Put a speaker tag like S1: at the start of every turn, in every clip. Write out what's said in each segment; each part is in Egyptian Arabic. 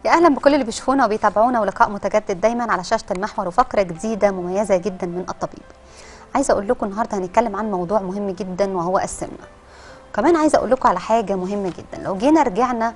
S1: يا اهلا بكل اللي بيشوفونا وبيتابعونا ولقاء متجدد دايما على شاشه المحور وفقره جديده مميزه جدا من الطبيب. عايزه اقول لكم النهارده هنتكلم عن موضوع مهم جدا وهو السمنه. كمان عايزه اقول لكم على حاجه مهمه جدا لو جينا رجعنا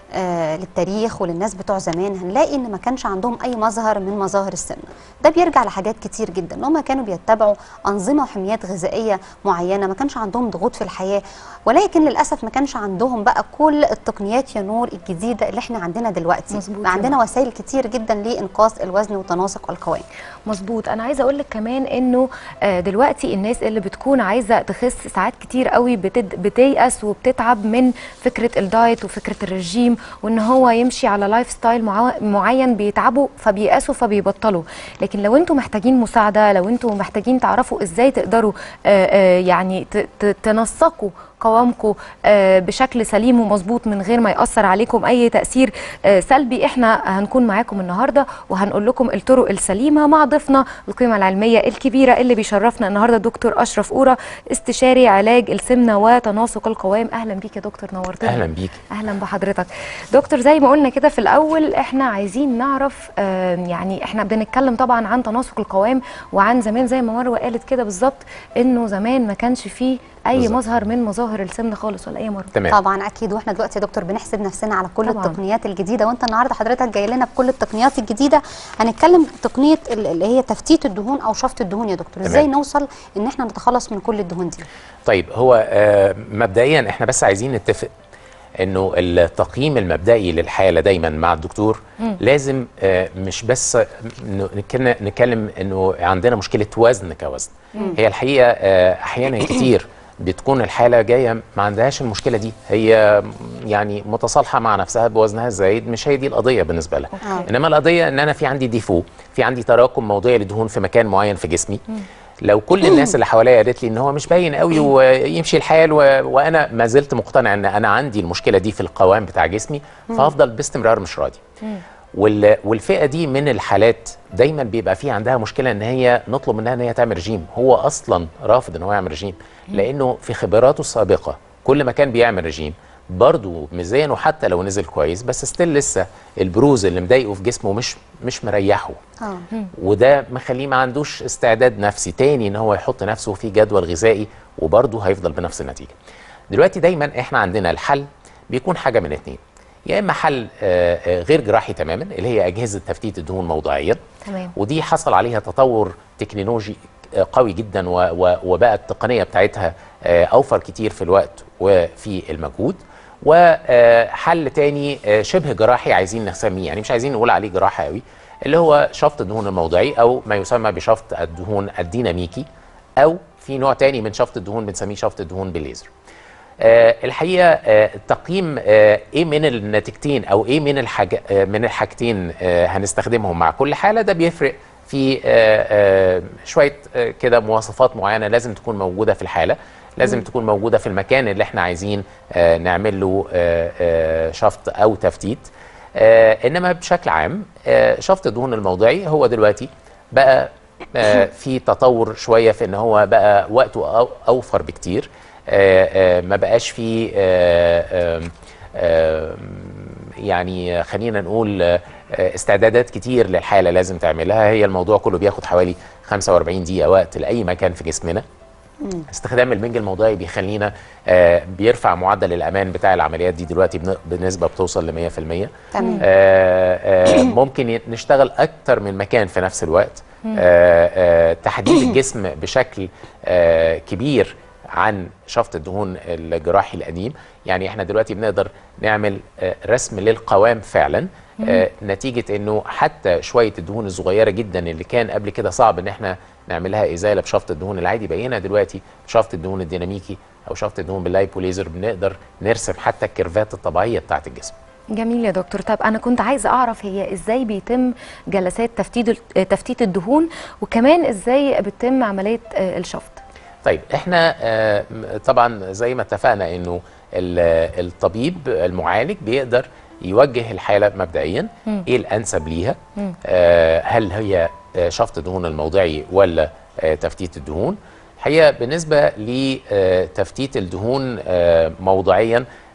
S1: آه للتاريخ وللناس بتوع زمان هنلاقي ان ما كانش عندهم اي مظهر من مظاهر السمنه ده بيرجع لحاجات كتير جدا ان هم كانوا بيتبعوا انظمه وحميات غذائيه معينه ما كانش عندهم ضغوط في الحياه ولكن للاسف ما كانش عندهم بقى كل التقنيات يا نور الجديده اللي احنا عندنا دلوقتي
S2: مظبوط
S1: بقى عندنا وسائل كتير جدا لانقاص الوزن وتناسق القوام
S2: مظبوط انا عايزه اقول لك كمان انه آه، دلوقتي الناس اللي بتكون عايزه تخس ساعات كتير قوي بتد... بتيأس وبتتعب من فكره الدايت وفكره الرجيم وان هو يمشي على لايف ستايل معا- معين بيتعبوا فبييأسوا فبيبطلوا لكن لو انتم محتاجين مساعده لو انتم محتاجين تعرفوا ازاي تقدروا آه، آه، يعني ت... ت... تنسقوا قوامكم آه، بشكل سليم ومظبوط من غير ما يأثر عليكم أي تأثير آه، سلبي احنا هنكون معاكم النهاردة وهنقول لكم الطرق السليمة مع ضيفنا القيمة العلمية الكبيرة اللي بيشرفنا النهاردة دكتور أشرف أورا استشاري علاج السمنة وتناسق القوام أهلا بيك يا دكتور نورتنا
S3: اهلا بيك
S2: اهلا بحضرتك دكتور زي ما قلنا كده في الاول احنا عايزين نعرف آه، يعني احنا بنتكلم طبعا عن تناسق القوام وعن زمان زي ما مروه قالت كده بالظبط انه زمان ما كانش فيه اي
S3: بالظبط.
S2: مظهر من مظاهر السمنه خالص ولا اي مروه
S3: تمام
S1: طبعا اكيد واحنا دلوقتي يا دكتور بنحسب نفسنا على كل
S2: طبعاً.
S1: التقنيات الجديده وانت النهارده حضرتك جاي لنا بكل التقنيات الجديده هنتكلم تقنيه ال- اللي هي تفتيت الدهون او شفط الدهون يا دكتور
S3: تمام.
S1: ازاي نوصل ان احنا نتخلص من كل الدهون دي
S3: طيب هو آه، مبدئيا احنا بس عايزين نتفق انه التقييم المبدئي للحاله دايما مع الدكتور لازم آه، مش بس ن- نتكلم- نتكلم انه عندنا مشكله وزن كوزن هي الحقيقه آه، احيانا كتير بتكون الحاله جايه ما عندهاش المشكله دي هي يعني متصالحه مع نفسها بوزنها الزايد مش هي دي القضيه بالنسبه لها
S1: آه.
S3: انما القضيه ان انا في عندي ديفو في عندي تراكم موضعي لدهون في مكان معين في جسمي لو كل الناس اللي حواليا قالت لي ان هو مش باين قوي ويمشي الحال و... وانا ما زلت مقتنع ان انا عندي المشكله دي في القوام بتاع جسمي فهفضل باستمرار مش راضي وال... والفئه دي من الحالات دايما بيبقى في عندها مشكله ان هي نطلب منها ان هي تعمل رجيم هو اصلا رافض ان هو يعمل رجيم لانه في خبراته السابقه كل ما كان بيعمل رجيم برضه ميزانه حتى لو نزل كويس بس ستيل لسه البروز اللي مضايقه في جسمه مش مش مريحه
S1: اه
S3: وده مخليه ما عندوش استعداد نفسي تاني ان هو يحط نفسه في جدول غذائي وبرضه هيفضل بنفس النتيجه. دلوقتي دايما احنا عندنا الحل بيكون حاجه من اتنين يا اما حل آه، آه، غير جراحي تماما اللي هي اجهزه تفتيت الدهون موضعيا
S2: تمام
S3: ودي حصل عليها تطور تكنولوجي آه، قوي جدا و- و- وبقى التقنيه بتاعتها آه، اوفر كتير في الوقت وفي المجهود وحل تاني آه، شبه جراحي عايزين نسميه يعني مش عايزين نقول عليه جراحه قوي اللي هو شفط الدهون الموضعي او ما يسمى بشفط الدهون الديناميكي او في نوع تاني من شفط الدهون بنسميه شفط الدهون بالليزر آه، الحقيقه آه، تقييم آه، ايه من النتيجتين او ايه من الحاجة آه، من الحاجتين آه، هنستخدمهم مع كل حاله ده بيفرق في آه، آه، شويه آه، كده مواصفات معينه لازم تكون موجوده في الحاله لازم تكون موجوده في المكان اللي احنا عايزين آه، نعمل له آه، آه، شفط او تفتيت آه، انما بشكل عام آه، شفط الدهون الموضعي هو دلوقتي بقى آه، في تطور شويه في ان هو بقى وقته أو- اوفر بكتير آه، آه، ما بقاش في آه، آم، آم، يعني خلينا نقول آه، آه، استعدادات كتير للحاله لازم تعملها هي الموضوع كله بياخد حوالي 45 دقيقه وقت لاي مكان في جسمنا استخدام المنج الموضعي بيخلينا آه، بيرفع معدل الامان بتاع العمليات دي دلوقتي بن- بنسبه بتوصل ل 100%
S1: تمام
S3: آه، آه، ممكن ي- نشتغل اكتر من مكان في نفس الوقت آه، آه، تحديد الجسم بشكل آه، كبير عن شفط الدهون الجراحي القديم يعني احنا دلوقتي بنقدر نعمل آه، رسم للقوام فعلا آه، نتيجة انه حتى شوية الدهون الصغيرة جدا اللي كان قبل كده صعب ان احنا نعملها ازالة بشفط الدهون العادي بقينا دلوقتي بشفط الدهون الديناميكي او شفط الدهون باللايبوليزر بنقدر نرسم حتى الكيرفات الطبيعية بتاعت الجسم
S2: جميل يا دكتور طب انا كنت عايزه اعرف هي ازاي بيتم جلسات تفتيت ال- تفتيت الدهون وكمان ازاي بتتم عمليه آه، الشفط
S3: طيب احنا آه، م- طبعا زي ما اتفقنا انه ال- الطبيب المعالج بيقدر يوجه الحاله مبدئيا ايه الانسب ليها آه، هل هي آه، شفط الدهون الموضعي ولا آه، تفتيت الدهون الحقيقه بالنسبه لتفتيت الدهون آه، موضعيا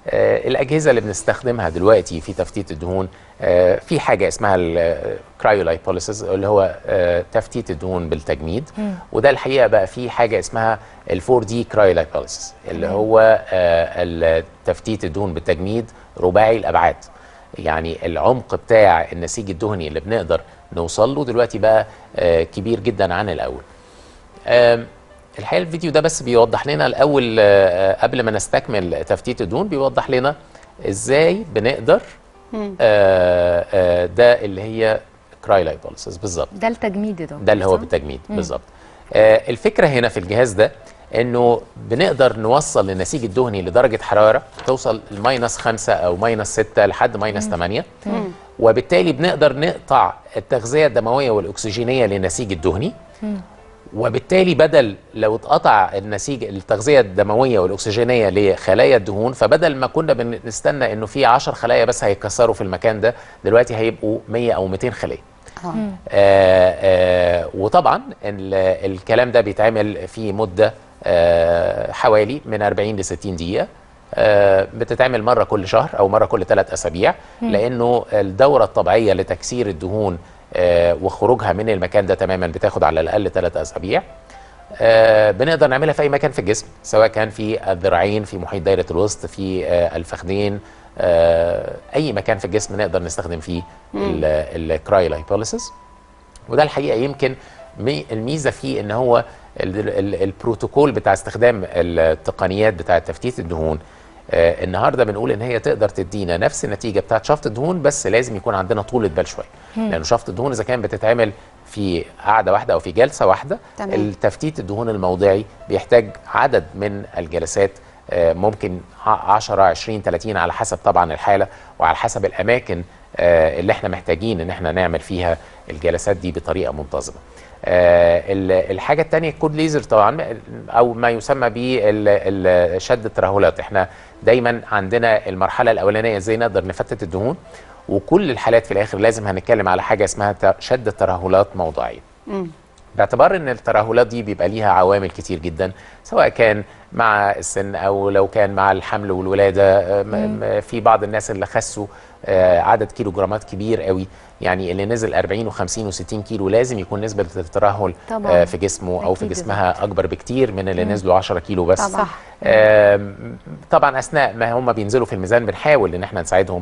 S3: آه، الاجهزه اللي بنستخدمها دلوقتي في تفتيت الدهون آه، في حاجه اسمها الكرايولايبوليسيس اللي هو آه، تفتيت الدهون بالتجميد وده الحقيقه بقى في حاجه اسمها ال4 دي كرايولايبوليسيس اللي هو آه، تفتيت الدهون بالتجميد رباعي الابعاد يعني العمق بتاع النسيج الدهني اللي بنقدر نوصل له دلوقتي بقى آه، كبير جدا عن الاول آم، الحقيقه الفيديو ده بس بيوضح لنا الاول آه، قبل ما نستكمل تفتيت الدهون بيوضح لنا ازاي بنقدر آه، آه، ده اللي هي كرايلايبوليسيس بالظبط
S2: ده التجميد يا دكتور
S3: ده اللي هو
S2: صح؟
S3: بالتجميد بالظبط آه الفكره هنا في الجهاز ده انه بنقدر نوصل للنسيج الدهني لدرجه حراره توصل لماينس 5 او ماينس 6 لحد ماينس 8 وبالتالي بنقدر نقطع التغذيه الدمويه والاكسجينيه للنسيج الدهني وبالتالي بدل لو اتقطع النسيج التغذيه الدمويه والاكسجينيه لخلايا الدهون فبدل ما كنا بنستنى انه في 10 خلايا بس هيتكسروا في المكان ده دلوقتي هيبقوا 100 او 200 خليه
S1: اه
S3: آه آه وطبعا ال- الكلام ده بيتعمل في مده آه حوالي من 40 ل 60 دقيقه آه بتتعمل مره كل شهر او مره كل ثلاث اسابيع لانه الدوره الطبيعيه لتكسير الدهون آه وخروجها من المكان ده تماما بتاخد على الاقل ثلاث اسابيع آه بنقدر نعملها في اي مكان في الجسم سواء كان في الذراعين في محيط دايره الوسط في آه الفخذين آه اي مكان في الجسم نقدر نستخدم فيه الكرايولايبوليسيس وده الحقيقه يمكن مي- الميزه فيه ان هو ال- ال- البروتوكول بتاع استخدام التقنيات بتاع تفتيت الدهون آه النهارده بنقول ان هي تقدر تدينا نفس النتيجه بتاعت شفط الدهون بس لازم يكون عندنا طولة بال شويه لانه شفط الدهون اذا كان بتتعمل في قعده واحده او في جلسه واحده
S1: تمام.
S3: التفتيت الدهون الموضعي بيحتاج عدد من الجلسات آه، ممكن ع- 10 20 30 على حسب طبعا الحاله وعلى حسب الاماكن آه، اللي احنا محتاجين ان احنا نعمل فيها الجلسات دي بطريقه منتظمه. آه، ال- الحاجه الثانيه الكود ليزر طبعا او ما يسمى بشد الترهلات احنا دايما عندنا المرحله الاولانيه ازاي نقدر نفتت الدهون وكل الحالات في الاخر لازم هنتكلم على حاجه اسمها ت- شد الترهلات موضعيه. باعتبار ان الترهلات دي بيبقى ليها عوامل كتير جدا سواء كان مع السن او لو كان مع الحمل والولاده آه، م- م- في بعض الناس اللي خسوا آه، عدد كيلو جرامات كبير قوي يعني اللي نزل 40 و50 و60 كيلو لازم يكون نسبه الترهل
S2: طبعاً.
S3: آه، في جسمه او في
S2: أكيد
S3: جسمها اكبر بكتير من اللي نزلوا 10 كيلو بس
S1: طبعاً.
S2: صح.
S3: آم، طبعا اثناء ما هم بينزلوا في الميزان بنحاول ان احنا نساعدهم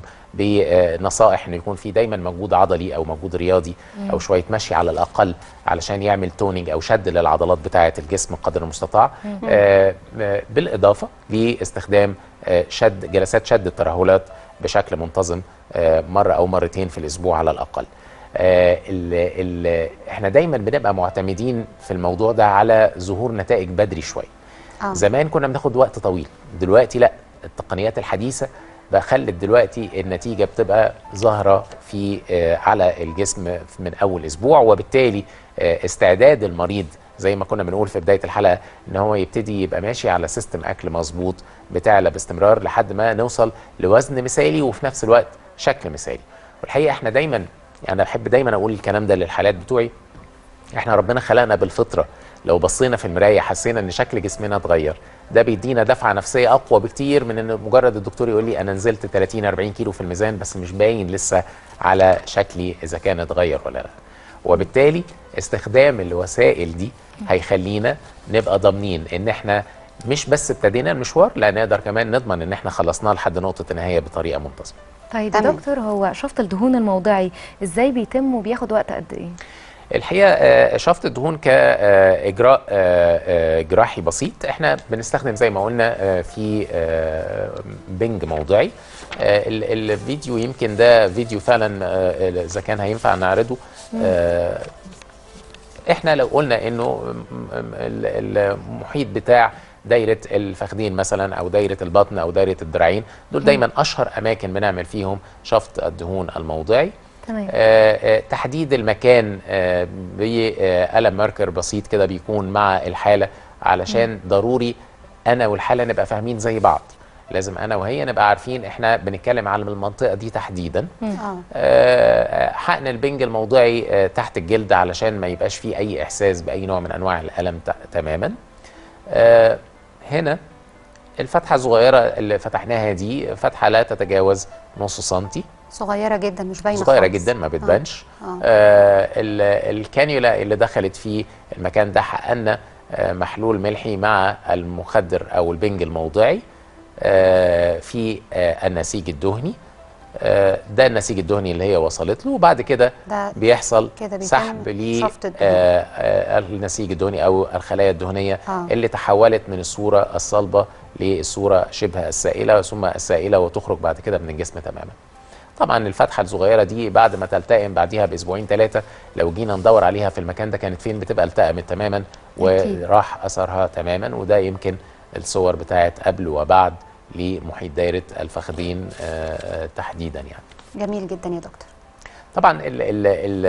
S3: بنصائح انه يكون في دايما مجهود عضلي او مجهود رياضي او شويه مشي على الاقل علشان يعمل تونينج او شد للعضلات بتاعه الجسم قدر المستطاع آه، آه، بالاضافه لاستخدام آه، شد جلسات شد الترهلات بشكل منتظم آه، مره او مرتين في الاسبوع على الاقل آه، ال ال احنا دايما بنبقى معتمدين في الموضوع ده على ظهور نتائج بدري شويه
S1: آه.
S3: زمان كنا بناخد وقت طويل دلوقتي لا التقنيات الحديثه بقى خلت دلوقتي النتيجه بتبقى ظاهره في آه، على الجسم من اول اسبوع وبالتالي آه، استعداد المريض زي ما كنا بنقول في بدايه الحلقه ان هو يبتدي يبقى ماشي على سيستم اكل مظبوط بتعلى باستمرار لحد ما نوصل لوزن مثالي وفي نفس الوقت شكل مثالي والحقيقه احنا دايما يعني انا بحب دايما اقول الكلام ده للحالات بتوعي احنا ربنا خلقنا بالفطره لو بصينا في المرايه حسينا ان شكل جسمنا اتغير ده بيدينا دفعه نفسيه اقوى بكتير من ان مجرد الدكتور يقول لي انا نزلت 30 40 كيلو في الميزان بس مش باين لسه على شكلي اذا كان اتغير ولا لا وبالتالي استخدام الوسائل دي هيخلينا نبقى ضامنين ان احنا مش بس ابتدينا المشوار لا نقدر كمان نضمن ان احنا خلصناه لحد نقطه النهايه بطريقه منتظمه
S2: طيب يا
S1: تمام.
S2: دكتور هو شفط الدهون الموضعي ازاي بيتم وبياخد وقت قد ايه؟
S3: الحقيقه آه، شفط الدهون كاجراء جراحي بسيط احنا بنستخدم زي ما قلنا آه، في آه، بنج موضعي آه، ال- الفيديو يمكن ده فيديو فعلا آه، اذا كان هينفع نعرضه آه، احنا لو قلنا انه م- م- ال- المحيط بتاع دايره الفخذين مثلا او دايره البطن او دايره الذراعين دول دايما اشهر اماكن بنعمل فيهم شفط الدهون الموضعي
S2: تمام
S3: آه، آه، تحديد المكان آه، بقلم ماركر بسيط كده بيكون مع الحاله علشان ضروري انا والحاله نبقى فاهمين زي بعض لازم انا وهي نبقى عارفين احنا بنتكلم على المنطقه دي تحديدا
S1: اه
S3: آه، حقن البنج الموضعي آه، تحت الجلد علشان ما يبقاش فيه اي احساس باي نوع من انواع الالم ت- تماما آه، هنا الفتحه الصغيره اللي فتحناها دي فتحه لا تتجاوز نص سنتي
S1: صغيره جدا مش باينه
S3: صغيره
S1: خالص.
S3: جدا ما بتبانش
S1: آه.
S3: آه ال- الكانيولا اللي دخلت في المكان ده حققنا آه محلول ملحي مع المخدر او البنج الموضعي آه في آه النسيج الدهني آه ده النسيج الدهني اللي هي وصلت له وبعد كده
S1: ده
S3: بيحصل
S1: كده بيتم
S3: سحب ل
S1: شفط الدهون.
S3: آه، آه، النسيج الدهني او الخلايا الدهنيه
S1: آه.
S3: اللي تحولت من الصوره الصلبه للصوره شبه السائله ثم السائله وتخرج بعد كده من الجسم تماما. طبعا الفتحه الصغيره دي بعد ما تلتئم بعديها باسبوعين ثلاثه لو جينا ندور عليها في المكان ده كانت فين بتبقى التئمت تماما
S2: أكيد.
S3: وراح اثرها تماما وده يمكن الصور بتاعت قبل وبعد لمحيط دايره الفخذين آه، تحديدا يعني.
S1: جميل جدا يا دكتور
S3: طبعا ال ال ال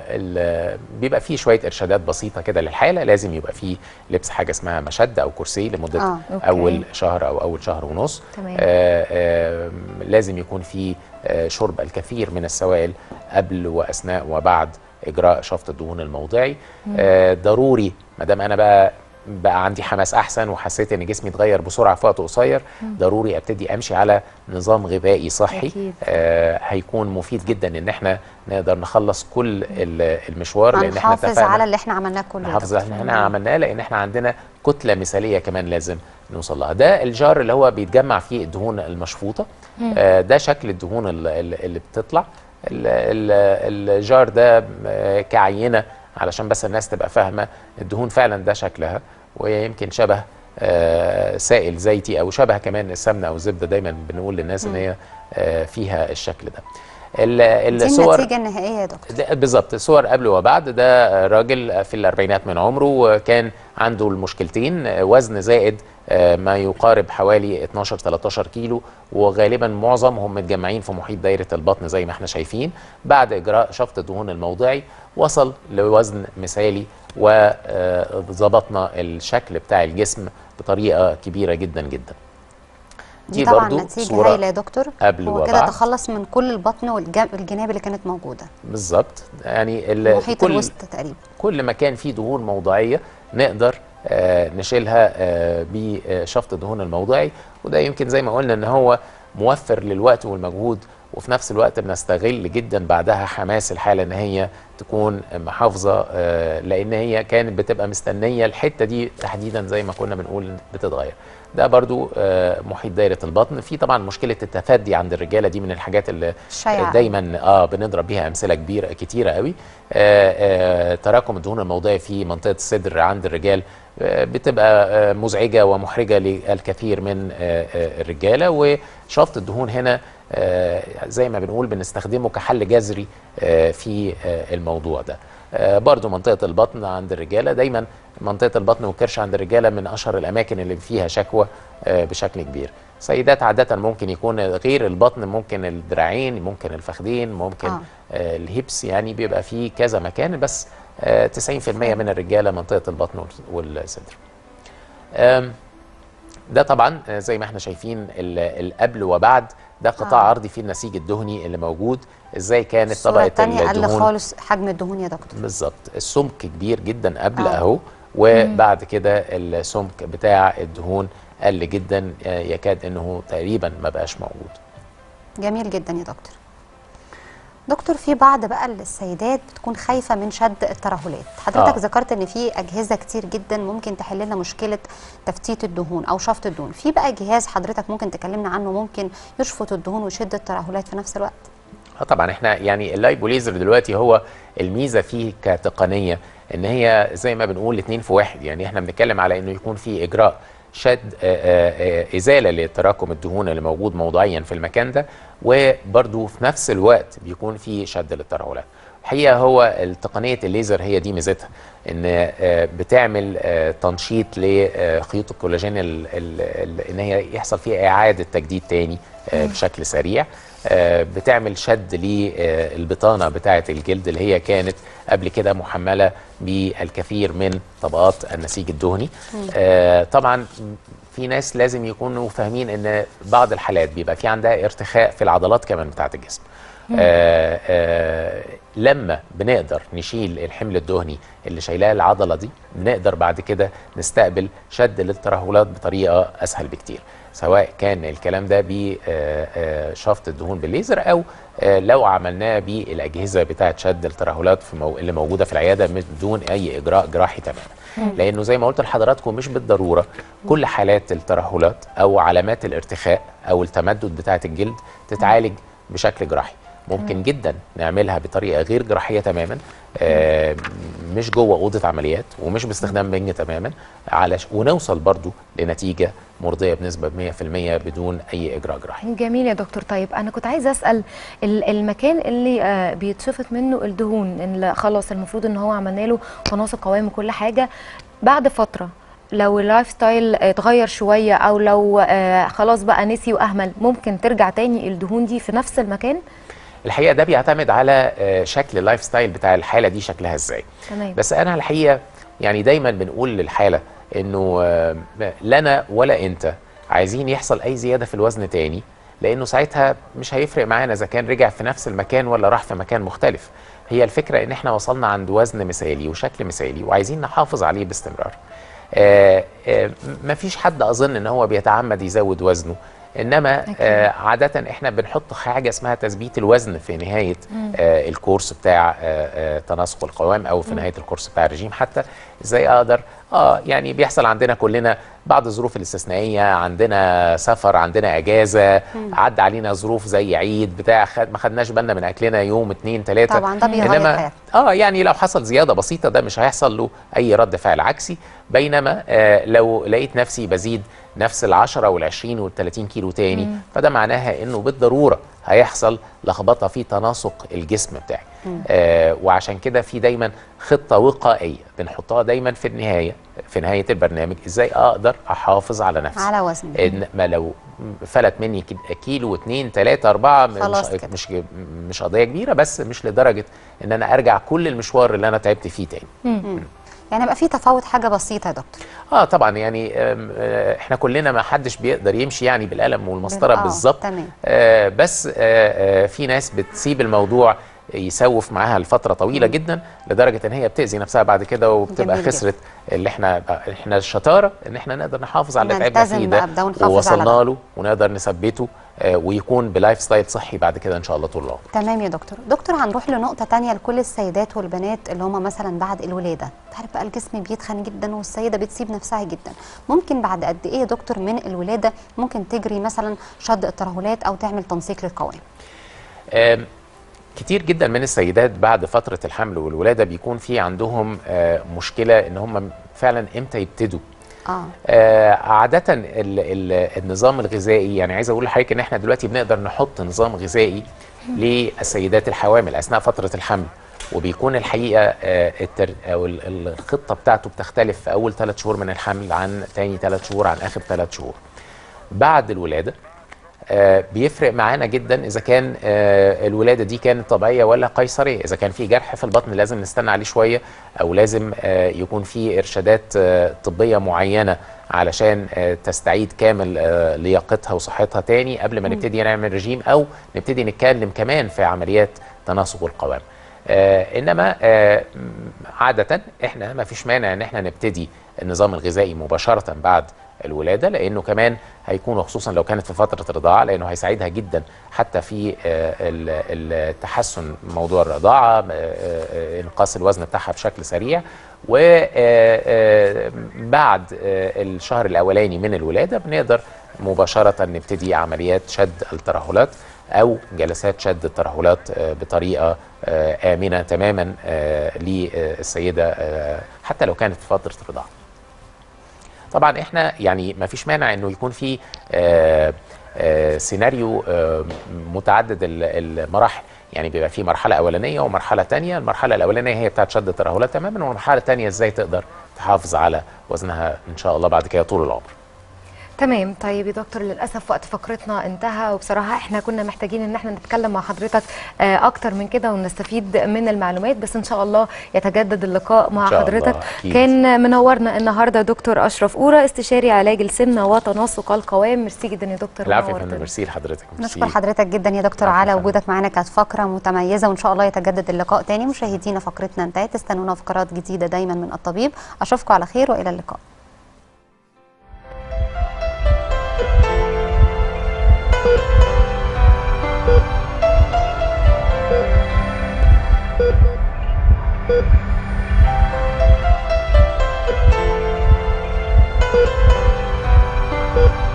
S3: ال بيبقى فيه شويه ارشادات بسيطه كده للحاله لازم يبقى فيه لبس حاجه اسمها مشد او كرسي لمده
S1: آه،
S3: آه.
S2: أوكي.
S3: اول شهر او اول شهر ونص
S2: تمام.
S3: آه آه لازم يكون فيه آه شرب الكثير من السوائل قبل واثناء وبعد اجراء شفط الدهون الموضعي آه ضروري ما دام انا بقى بقى عندي حماس احسن وحسيت ان جسمي اتغير بسرعه في وقت قصير ضروري ابتدي امشي على نظام غذائي صحي
S2: أكيد.
S3: آه هيكون مفيد جدا ان احنا نقدر نخلص كل ال- المشوار لان احنا
S1: هنحافظ
S3: اتفقنا
S1: على اللي احنا عملناه كله يا
S3: نحافظ
S1: دكتور.
S3: على اللي احنا عملناه لان احنا عندنا كتله مثاليه كمان لازم نوصل لها ده الجار اللي هو بيتجمع فيه الدهون المشفوطه آه ده شكل الدهون ال- ال- اللي بتطلع ال- ال- الجار ده آه، كعينه علشان بس الناس تبقى فاهمه الدهون فعلا ده شكلها ويمكن شبه آه، سائل زيتي او شبه كمان السمنه او الزبده دايما بنقول للناس ان هي آه، فيها الشكل ده ال-
S1: دي
S3: الصور
S1: النتيجه النهائيه يا دكتور
S3: ده بالظبط صور قبل وبعد ده راجل في الاربعينات من عمره كان عنده المشكلتين وزن زائد آه، ما يقارب حوالي 12 13 كيلو وغالبا معظمهم متجمعين في محيط دايره البطن زي ما احنا شايفين بعد اجراء شفط الدهون الموضعي وصل لوزن مثالي وظبطنا الشكل بتاع الجسم بطريقه كبيره جدا جدا
S1: دي طبعا
S3: برضو
S1: نتيجه
S3: صورة
S1: هايله يا دكتور
S3: قبل
S1: هو كده
S3: وبعد.
S1: تخلص من كل البطن والجناب اللي كانت موجوده
S3: بالظبط يعني ال-
S1: محيط
S3: كل
S1: الوسط تقريبا
S3: كل ما كان فيه دهون موضعيه نقدر آه، نشيلها آه، بشفط الدهون الموضعي وده يمكن زي ما قلنا ان هو موفر للوقت والمجهود وفي نفس الوقت بنستغل جدا بعدها حماس الحاله ان هي تكون محافظه آه، لان هي كانت بتبقى مستنيه الحته دي تحديدا زي ما كنا بنقول بتتغير ده برضو آه، محيط دايره البطن في طبعا مشكله التفدي عند الرجاله دي من الحاجات اللي
S1: الشائعة.
S3: دايما اه بنضرب بيها امثله كبيره كتيره قوي آه آه تراكم الدهون الموضعيه في منطقه الصدر عند الرجال آه بتبقى آه مزعجه ومحرجه للكثير من آه آه الرجاله وشفط الدهون هنا آه زي ما بنقول بنستخدمه كحل جذري آه في آه الموضوع ده آه برضو منطقة البطن عند الرجالة دايما منطقة البطن والكرش عند الرجالة من أشهر الأماكن اللي فيها شكوى آه بشكل كبير سيدات عادة ممكن يكون غير البطن ممكن الدراعين ممكن الفخذين ممكن
S1: آه.
S3: آه. آه الهيبس يعني بيبقى فيه كذا مكان بس آه 90% من الرجالة منطقة البطن وال- والصدر آم، ده طبعا آه، زي ما احنا شايفين ال- القبل وبعد ده قطاع
S1: آه.
S3: عرضي فيه النسيج الدهني اللي موجود ازاي كانت
S1: الصوره
S3: طبقه
S1: الثانيه قل
S3: الدهون
S1: خالص حجم الدهون يا دكتور
S3: بالظبط السمك كبير جدا قبل
S1: آه.
S3: اهو وبعد كده السمك بتاع الدهون قل جدا آه، يكاد انه تقريبا ما بقاش موجود
S1: جميل جدا يا دكتور دكتور في بعض بقى السيدات بتكون خايفه من شد الترهلات حضرتك
S3: آه.
S1: ذكرت ان في اجهزه كتير جدا ممكن تحل لنا مشكله تفتيت الدهون او شفط الدهون في بقى جهاز حضرتك ممكن تكلمنا عنه ممكن يشفط الدهون ويشد الترهلات في نفس الوقت
S3: اه طبعا احنا يعني اللايبوليزر دلوقتي هو الميزه فيه كتقنيه ان هي زي ما بنقول اتنين في واحد يعني احنا بنتكلم على انه يكون في اجراء شد آه، آه، آه، ازاله لتراكم الدهون اللي موجود موضعيا في المكان ده وبرده في نفس الوقت بيكون في شد للترهلات الحقيقه هو تقنيه الليزر هي دي ميزتها ان آه، بتعمل آه، تنشيط لخيوط الكولاجين ال- ال- ال- ان هي يحصل فيها اعاده تجديد تاني آه، بشكل سريع آه، بتعمل شد للبطانه بتاعه الجلد اللي هي كانت قبل كده محمله بالكثير من طبقات النسيج الدهني آه، طبعا في ناس لازم يكونوا فاهمين ان بعض الحالات بيبقى في عندها ارتخاء في العضلات كمان بتاعه الجسم آه آه لما بنقدر نشيل الحمل الدهني اللي شايلاه العضله دي بنقدر بعد كده نستقبل شد للترهلات بطريقه اسهل بكتير سواء كان الكلام ده بشفط الدهون بالليزر او آه، لو عملناه بالاجهزه بتاعه شد الترهلات في مو... اللي موجوده في العياده من بدون اي اجراء جراحي تماما لانه زي ما قلت لحضراتكم مش بالضروره كل حالات الترهلات او علامات الارتخاء او التمدد بتاعه الجلد تتعالج بشكل جراحي ممكن جدا نعملها بطريقه غير جراحيه تماما آه مش جوه اوضه عمليات ومش باستخدام بنج تماما على ونوصل برضو لنتيجه مرضيه بنسبه 100% بدون اي اجراء جراحي
S2: جميل يا دكتور طيب انا كنت عايزه اسال ال- المكان اللي آه، بيتشفط منه الدهون اللي خلاص المفروض ان هو عملنا له تناسق قوام وكل حاجه بعد فتره لو اللايف ستايل اتغير شويه او لو آه، خلاص بقى نسي واهمل ممكن ترجع تاني الدهون دي في نفس المكان
S3: الحقيقه ده بيعتمد على آه، شكل اللايف ستايل بتاع الحاله دي شكلها ازاي
S2: تمام
S3: بس انا الحقيقه يعني دايما بنقول للحاله انه آه، لا انا ولا انت عايزين يحصل اي زياده في الوزن تاني لانه ساعتها مش هيفرق معانا اذا كان رجع في نفس المكان ولا راح في مكان مختلف هي الفكره ان احنا وصلنا عند وزن مثالي وشكل مثالي وعايزين نحافظ عليه باستمرار آه، آه، مفيش حد اظن ان هو بيتعمد يزود وزنه انما
S2: أكيد.
S3: آه عاده احنا بنحط حاجه اسمها تثبيت الوزن في نهايه آه الكورس بتاع آه آه تناسق القوام او في نهايه الكورس بتاع الرجيم حتى ازاي اقدر اه يعني بيحصل عندنا كلنا بعض الظروف الاستثنائيه عندنا سفر عندنا اجازه عدى علينا ظروف زي عيد بتاع خد ما خدناش بالنا من اكلنا يوم اتنين تلاته
S1: طبعا ده بيغير الحياه
S3: اه يعني لو حصل زياده بسيطه ده مش هيحصل له اي رد فعل عكسي بينما آه لو لقيت نفسي بزيد نفس ال 10 وال 20 وال 30 كيلو تاني فده معناها انه بالضروره هيحصل لخبطه في تناسق الجسم بتاعي آه وعشان كده في دايما خطه وقائيه بنحطها دايما في النهايه في نهايه البرنامج ازاي اقدر احافظ على نفسي
S1: على وزن
S3: ان ما لو فلت مني كد- كيلو اتنين تلاته اربعه م-
S1: خلاص
S3: مش
S1: كده.
S3: مش مش قضيه كبيره بس مش لدرجه ان انا ارجع كل المشوار اللي انا تعبت فيه تاني
S1: يعني بقى في تفاوت حاجه بسيطه يا دكتور
S3: اه طبعا يعني آم، آه، احنا كلنا ما حدش بيقدر يمشي يعني بالقلم والمسطره
S1: آه،
S3: بالظبط
S1: تمام.
S3: آه بس آه آه في ناس بتسيب الموضوع يسوف معاها لفتره طويله جدا لدرجه ان هي بتاذي نفسها بعد كده وبتبقى
S1: جميل
S3: خسرت اللي احنا احنا الشطاره ان احنا نقدر نحافظ على اللي تعبنا
S1: نلتزم
S3: فيه
S1: بقى
S3: ده
S1: بده ونحافظ على
S3: ووصلنا
S1: ده.
S3: له ونقدر نثبته آه ويكون بلايف ستايل صحي بعد كده ان شاء الله طول العمر
S1: تمام يا دكتور دكتور هنروح لنقطة تانية لكل السيدات والبنات اللي هم مثلا بعد الولادة تعرف بقى الجسم بيتخن جدا والسيدة بتسيب نفسها جدا ممكن بعد قد ايه يا دكتور من الولادة ممكن تجري مثلا شد الترهلات او تعمل تنسيق للقوام
S3: آم، كتير جدا من السيدات بعد فترة الحمل والولادة بيكون في عندهم آه، مشكلة ان هم فعلا امتى يبتدوا
S1: اه
S3: آه، عادة ال ال النظام الغذائي يعني عايز اقول لحضرتك ان احنا دلوقتي بنقدر نحط نظام غذائي للسيدات الحوامل اثناء فترة الحمل وبيكون الحقيقة آه، التر او ال- الخطة بتاعته بتختلف في اول ثلاث شهور من الحمل عن تاني ثلاث شهور عن اخر ثلاث شهور بعد الولادة آه، بيفرق معانا جدا اذا كان آه، الولاده دي كانت طبيعيه ولا قيصريه اذا كان في جرح في البطن لازم نستنى عليه شويه او لازم آه، يكون في ارشادات آه، طبيه معينه علشان آه، تستعيد كامل آه، لياقتها وصحتها تاني قبل ما نبتدي نعمل رجيم او نبتدي نتكلم كمان في عمليات تناسق القوام آه انما آه م- عاده احنا ما فيش مانع ان احنا نبتدي النظام الغذائي مباشره بعد الولاده لانه كمان هيكون خصوصا لو كانت في فتره الرضاعه لانه هيساعدها جدا حتى في آه ال- التحسن موضوع الرضاعه آه آه انقاص الوزن بتاعها بشكل سريع وبعد الشهر الاولاني من الولاده بنقدر مباشره نبتدي عمليات شد الترهلات او جلسات شد الترهلات آه، بطريقه آه، امنه تماما آه، للسيده آه، حتى لو كانت في فتره الرضاعه. طبعا احنا يعني ما فيش مانع انه يكون في آه، آه، سيناريو آه، متعدد ال- المراحل يعني بيبقى في مرحله اولانيه ومرحله تانية المرحله الاولانيه هي بتاعت شد الترهلات تماما والمرحله الثانيه ازاي تقدر تحافظ على وزنها ان شاء الله بعد كده طول العمر
S2: تمام طيب يا دكتور للاسف وقت فقرتنا انتهى وبصراحه احنا كنا محتاجين ان احنا نتكلم مع حضرتك آه، اكتر من كده ونستفيد من المعلومات بس ان شاء الله يتجدد اللقاء مع
S3: إن شاء الله،
S2: حضرتك
S3: أكيد.
S2: كان منورنا النهارده دكتور اشرف اورا استشاري علاج السمنه وتناسق القوام ميرسي جدا يا دكتور
S3: العفو يا
S2: ونورتنا.
S3: فندم ميرسي لحضرتك
S1: نشكر
S3: ميرسي.
S1: حضرتك جدا يا دكتور
S3: العفو
S1: على
S3: يا فندم.
S1: وجودك معانا كانت فقره متميزه وان شاء الله يتجدد اللقاء تاني مشاهدينا فقرتنا انتهت استنونا فقرات جديده دايما من الطبيب اشوفكم على خير والى اللقاء
S4: Thank you.